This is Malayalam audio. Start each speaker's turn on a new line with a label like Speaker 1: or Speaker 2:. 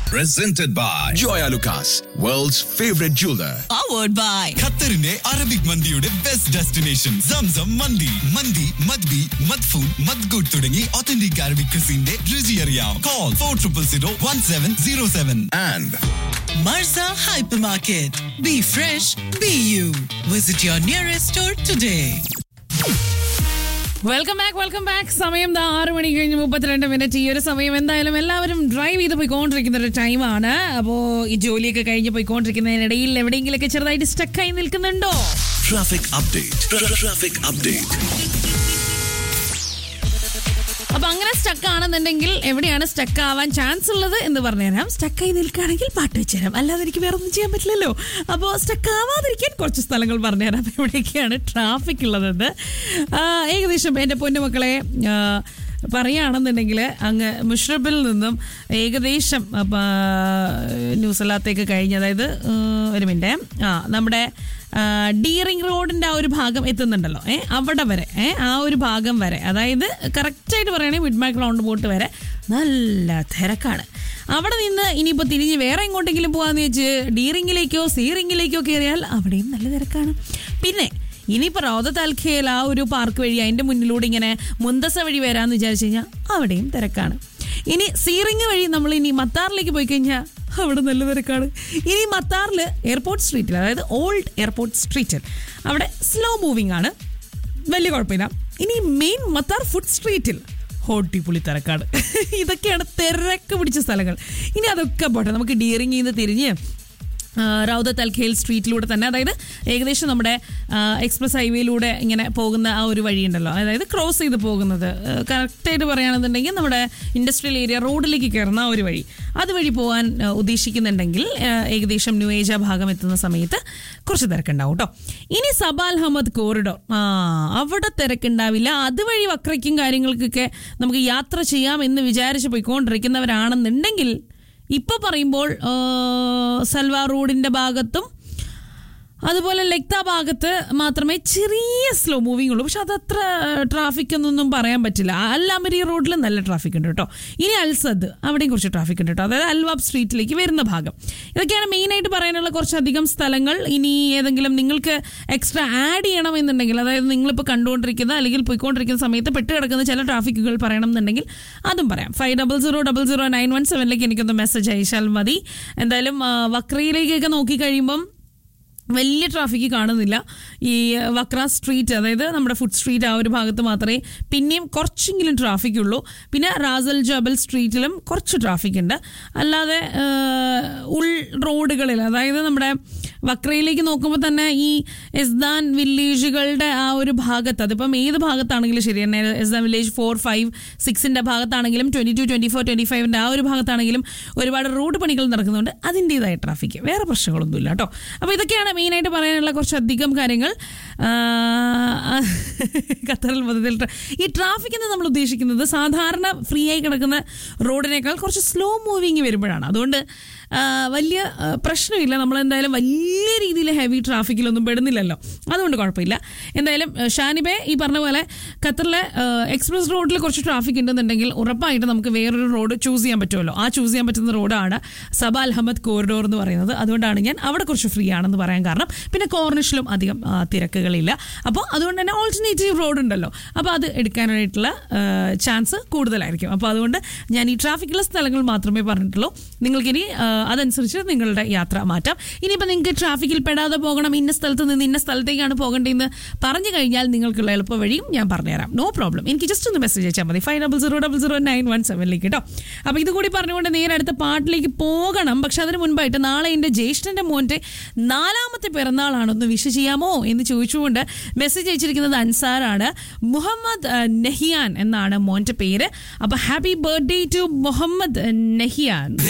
Speaker 1: presented by
Speaker 2: Joya Lucas, world's favorite jeweler.
Speaker 3: powered by
Speaker 4: ഖത്തറിന്റെ അറബിക് മന്തിയുടെ ബെസ്റ്റ് ഡെസ്റ്റിനേഷൻ സംസം മന്തി മന്തി മദ്ബി മദ്ഫൂൺ മദ്ഗുഡ് തുടങ്ങി ഒത്തന്റിക് അറബിക് ക്രിസിന്റെ രുചി അറിയാം call four triple zero one seven zero seven
Speaker 2: And
Speaker 3: Marza Hypermarket. Be fresh, be you. Visit your nearest store today.
Speaker 5: Welcome back welcome back സമയം ദാ ആറ് മണി കഴിഞ്ഞ് മുപ്പത്തിരണ്ട് മിനിറ്റ് ഈ ഒരു സമയം എന്തായാലും എല്ലാവരും ഡ്രൈവ് ചെയ്ത് പോയിക്കൊണ്ടിരിക്കുന്ന ഒരു ടൈമാണ് അപ്പോൾ ഈ ജോലിയൊക്കെ കഴിഞ്ഞ് പോയിക്കൊണ്ടിരിക്കുന്നതിനിടയിൽ എവിടെയെങ്കിലൊക്കെ ചെറുതായിട്ട് സ്റ്റക്കായി നിൽക്കുന്നുണ്ടോ
Speaker 2: traffic update. Tra- Traffic update.
Speaker 5: അപ്പൊ അങ്ങനെ സ്റ്റക്ക് ആണെന്നുണ്ടെങ്കിൽ എവിടെയാണ് സ്റ്റക്ക് ആവാൻ ചാൻസ് ഉള്ളത് എന്ന് പറഞ്ഞുതരാം സ്റ്റക്കായി നിൽക്കുകയാണെങ്കിൽ പാട്ട് വെച്ചുതരാം അല്ലാതെ എനിക്ക് വേറെ ഒന്നും ചെയ്യാൻ പറ്റില്ലല്ലോ അപ്പോൾ സ്റ്റക്ക് ആവാതിരിക്കാൻ കുറച്ച് സ്ഥലങ്ങൾ പറഞ്ഞുതരാം എവിടെയൊക്കെയാണ് ട്രാഫിക് ഉള്ളതെന്ന് ആ, ഏകദേശം എൻ്റെ പൊന്നുമക്കളെ ആ, പറയുകയാണെന്നുണ്ടെങ്കിൽ അങ്ങ് മുഷ്റബിൽ നിന്നും ഏകദേശം ന്യൂസിലാത്തേക്ക് കഴിഞ്ഞ് അതായത് ആ, ഒരു മിനിറ്റ് ആ നമ്മുടെ ഡീറിംഗ് റോഡിന്റെ ആ ഒരു ഭാഗം എത്തുന്നുണ്ടല്ലോ ഏ അവിടെ വരെ ഏ ആ ഒരു ഭാഗം വരെ അതായത് കറക്റ്റായിട്ട് പറയുകയാണെങ്കിൽ മിഡ്മാക് റൗണ്ട് ബോട്ട് വരെ നല്ല തിരക്കാണ് അവിടെ നിന്ന് ഇനിയിപ്പോൾ തിരിഞ്ഞ് വേറെ എങ്ങോട്ടെങ്കിലും പോകാന്ന് വെച്ച് ഡീറിങ്ങിലേക്കോ സീറിങ്ങിലേക്കോ കയറിയാൽ അവിടെയും നല്ല തിരക്കാണ് പിന്നെ ഇനിയിപ്പോൾ റോദ തൽഖയിൽ ആ ഒരു പാർക്ക് വഴി അതിൻ്റെ മുന്നിലൂടെ ഇങ്ങനെ മുന്തസ വഴി വരാമെന്ന് വിചാരിച്ചു കഴിഞ്ഞാൽ അവിടെയും തിരക്കാണ് ഇനി സീറിങ് വഴി നമ്മൾ ഇനി മത്താറിലേക്ക് പോയി കഴിഞ്ഞാൽ അവിടെ നല്ല തിരക്കാണ് ഇനി മത്താറിൽ എയർപോർട്ട് സ്ട്രീറ്റിൽ അതായത് ഓൾഡ് എയർപോർട്ട് സ്ട്രീറ്റിൽ അവിടെ സ്ലോ മൂവിങ് ആണ് വലിയ കുഴപ്പമില്ല ഇനി മെയിൻ മത്താർ ഫുഡ് സ്ട്രീറ്റിൽ ഹോട്ടിപ്പുളി തിരക്കാണ് ഇതൊക്കെയാണ് തിരക്ക് പിടിച്ച സ്ഥലങ്ങൾ ഇനി അതൊക്കെ പോട്ടെ നമുക്ക് ഡിയറിങ്ങിൽ നിന്ന് തിരിഞ്ഞ് ആ, റൗദത്ത് അൽഖേൽ സ്ട്രീറ്റിലൂടെ തന്നെ അതായത് ഏകദേശം നമ്മുടെ ആ, എക്സ്പ്രസ് ഹൈവേയിലൂടെ ഇങ്ങനെ പോകുന്ന ആ ഒരു വഴിയുണ്ടല്ലോ അതായത് ക്രോസ് ചെയ്ത് പോകുന്നത് ആ, കറക്റ്റായിട്ട് പറയുകയാണെന്നുണ്ടെങ്കിൽ നമ്മുടെ ഇൻഡസ്ട്രിയൽ ഏരിയ റോഡിലേക്ക് കയറുന്ന ആ ഒരു വഴി അതുവഴി പോകാൻ ആ, ഉദ്ദേശിക്കുന്നുണ്ടെങ്കിൽ ആ, ഏകദേശം ന്യൂ ഏജ ഭാഗം എത്തുന്ന സമയത്ത് കുറച്ച് തിരക്കുണ്ടാവും കേട്ടോ ഇനി സബാൽ അഹമ്മദ് കോറിഡോർ ആ അവിടെ തിരക്കുണ്ടാവില്ല അതുവഴി വക്രയ്ക്കും കാര്യങ്ങൾക്കൊക്കെ നമുക്ക് യാത്ര ചെയ്യാം എന്ന് വിചാരിച്ച് പോയിക്കൊണ്ടിരിക്കുന്നവരാണെന്നുണ്ടെങ്കിൽ ഇപ്പൊ പറയുമ്പോൾ ആ, സൽവാർ റോഡിന്റെ ഭാഗത്തും അതുപോലെ ലെക്ത ഭാഗത്ത് മാത്രമേ ചെറിയ സ്ലോ മൂവിംഗ് ഉള്ളൂ പക്ഷെ അതത്ര ട്രാഫിക് എന്നൊന്നും പറയാൻ പറ്റില്ല അല്ലാമരി റോഡിൽ നല്ല ട്രാഫിക് ഉണ്ട് കേട്ടോ ഇനി അൽസദ് അവിടെയും കുറച്ച് ട്രാഫിക് ഉണ്ട് കേട്ടോ അതായത് അൽവാബ് സ്ട്രീറ്റിലേക്ക് വരുന്ന ഭാഗം ഇതൊക്കെയാണ് മെയിനായിട്ട് പറയാനുള്ള കുറച്ചധികം സ്ഥലങ്ങൾ ഇനി ഏതെങ്കിലും നിങ്ങൾക്ക് എക്സ്ട്രാ ആഡ് ചെയ്യണം എന്നുണ്ടെങ്കിൽ അതായത് നിങ്ങളിപ്പോൾ കണ്ടുകൊണ്ടിരിക്കുന്ന അല്ലെങ്കിൽ പോയിക്കൊണ്ടിരിക്കുന്ന സമയത്ത് പെട്ട് കിടക്കുന്ന ചില ട്രാഫിക്കുകൾ പറയണം എന്നുണ്ടെങ്കിൽ അതും പറയാം five double zero double zero nine one സെവനിലേക്ക് എനിക്കൊന്ന് മെസ്സേജ് അയച്ചാൽ മതി എന്തായാലും ആ, വക്രയിലേക്കൊക്കെ നോക്കിക്കഴിയുമ്പം വലിയ ട്രാഫിക് കാണുന്നില്ല ഈ വക്ര സ്ട്രീറ്റ് അതായത് നമ്മുടെ ഫുഡ് സ്ട്രീറ്റ് ആ ഒരു ഭാഗത്ത് മാത്രമേ പിന്നെയും കുറച്ചെങ്കിലും ട്രാഫിക് ഉള്ളൂ പിന്നെ റാസൽ ജബൽ സ്ട്രീറ്റിലും കുറച്ച് ട്രാഫിക് ഉണ്ട് അല്ലാതെ ആ, ഉൾ റോഡുകളിൽ അതായത് നമ്മുടെ വക്രയിലേക്ക് നോക്കുമ്പോൾ തന്നെ ഈ എസ്ദാൻ വില്ലേജുകളുടെ ആ ഒരു ഭാഗത്ത് അതിപ്പം ഏത് ഭാഗത്താണെങ്കിലും ശരി തന്നെ എസ്ദാൻ വില്ലേജ് ഫോർ ഫൈവ് സിക്സിൻ്റെ ഭാഗത്താണെങ്കിലും twenty two twenty four twenty ഫൈവിൻ്റെ ആ ഒരു ഭാഗത്താണെങ്കിലും ഒരുപാട് റോഡ് പണികൾ നടക്കുന്നുണ്ട് അതിൻ്റെതായ ട്രാഫിക് വേറെ പ്രശ്നങ്ങളൊന്നുമില്ല കേട്ടോ അപ്പോൾ ഇതൊക്കെയാണ് മെയിനായിട്ട് പറയാനുള്ള കുറച്ചധികം കാര്യങ്ങൾ ആ, ഖത്തറിൽ മൊത്തത്തിൽ ട്ര- ഈ ട്രാഫിക് എന്ന് നമ്മൾ ഉദ്ദേശിക്കുന്നത് സാധാരണ ഫ്രീ ആയി കിടക്കുന്ന റോഡിനേക്കാൾ കുറച്ച് സ്ലോ മൂവിങ് വരുമ്പോഴാണ് അതുകൊണ്ട് ആ, വലിയ ആ, പ്രശ്നമില്ല നമ്മൾ എന്തായാലും വലിയ രീതിയിൽ ഹെവി ട്രാഫിക്കിലൊന്നും പെടുന്നില്ലല്ലോ അതുകൊണ്ട് കുഴപ്പമില്ല എന്തായാലും ആ, ഷാനിബെ ഈ പറഞ്ഞ പോലെ ഖത്തറിലെ ആ, എക്സ്പ്രസ് റോഡിൽ കുറച്ച് ട്രാഫിക് ഉണ്ടെന്നുണ്ടെങ്കിൽ ഉറപ്പായിട്ട് നമുക്ക് വേറൊരു റോഡ് ചൂസ് ചെയ്യാൻ പറ്റുമല്ലോ ആ ചൂസ് ചെയ്യാൻ പറ്റുന്ന റോഡാണ് സബ അൽഹമ്മദ് കോറിഡോർ എന്ന് പറയുന്നത് അതുകൊണ്ടാണ് ഞാൻ അവിടെ കുറച്ച് ഫ്രീ ആണെന്ന് പറയാൻ കാരണം പിന്നെ കോർണിഷിലും അധികം ആ, തിരക്കുകളില്ല അപ്പോൾ അതുകൊണ്ട് തന്നെ ഓൾട്ടർനേറ്റീവ് റോഡ് ഉണ്ടല്ലോ അപ്പോൾ അത് എടുക്കാനായിട്ടുള്ള ചാൻസ് കൂടുതലായിരിക്കും അപ്പോൾ അതുകൊണ്ട് ഞാൻ ഈ ട്രാഫിക്കുള്ള സ്ഥലങ്ങൾ മാത്രമേ പറഞ്ഞിട്ടുള്ളൂ നിങ്ങൾക്കിനി ആ, അതനുസരിച്ച് നിങ്ങളുടെ യാത്ര മാറ്റാം ഇനിയിപ്പോൾ നിങ്ങൾക്ക് ട്രാഫിക്കിൽ പെടാതെ പോകണം ഇന്ന സ്ഥലത്ത് നിന്ന് ഇന്ന സ്ഥലത്തേക്കാണ് പോകേണ്ടതെന്ന് പറഞ്ഞു കഴിഞ്ഞാൽ നിങ്ങൾക്കുള്ള എളുപ്പ വഴിയും ഞാൻ പറഞ്ഞുതരാം നോ പ്രോബ്ലം എനിക്ക് ജസ്റ്റ് ഒന്ന് മെസ്സേജ് അയച്ചാൽ മതി five double zero double zero nine one സെവനിലേക്ക് കേട്ടോ അപ്പോൾ ഇത് കൂടി പറഞ്ഞുകൊണ്ട് നേരെ അടുത്ത പാട്ടിലേക്ക് പോകണം പക്ഷെ അതിന് മുൻപായിട്ട് നാളെ എൻ്റെ ജ്യേഷ്ഠൻ്റെ മോൻ്റെ നാലാമത്തെ പിറന്നാളാണൊന്ന് വിഷ് ചെയ്യാമോ എന്ന് ചോദിച്ചുകൊണ്ട് മെസ്സേജ് അയച്ചിരിക്കുന്നത് അൻസാറാണ് മുഹമ്മദ് ആ, നെഹിയാൻ എന്നാണ് മോൻ്റെ പേര് അപ്പോൾ ഹാപ്പി ബർത്ത്ഡേ ടു മുഹമ്മദ് നെഹിയാൻ